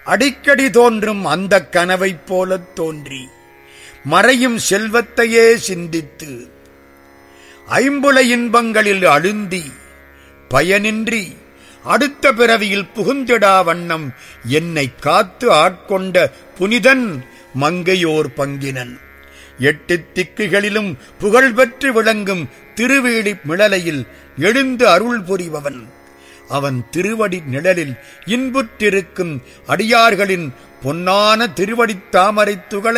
அடிக்கடி தோன்றும் அந்த கனவைப் போலத் தோன்றி மறையும் செல்வத்தையே சிந்தித்து ஐம்புல இன்பங்களில் அழுந்தி பயனின்றி அடுத்த பிறவியில் புகுந்திடா வண்ணம் என்னை காத்து ஆட்கொண்ட புனிதன் மங்கையோர் பங்கினன் எட்டு திக்குகளிலும் புகழ்பெற்று விளங்கும் திருவேடி மிளலையில் எழுந்து அருள் புரிபவன் அவன் திருவடி நிழலில் இன்புற்றிருக்கும் அடியார்களின் பொன்னான திருவடித் தாமரைத் துகளை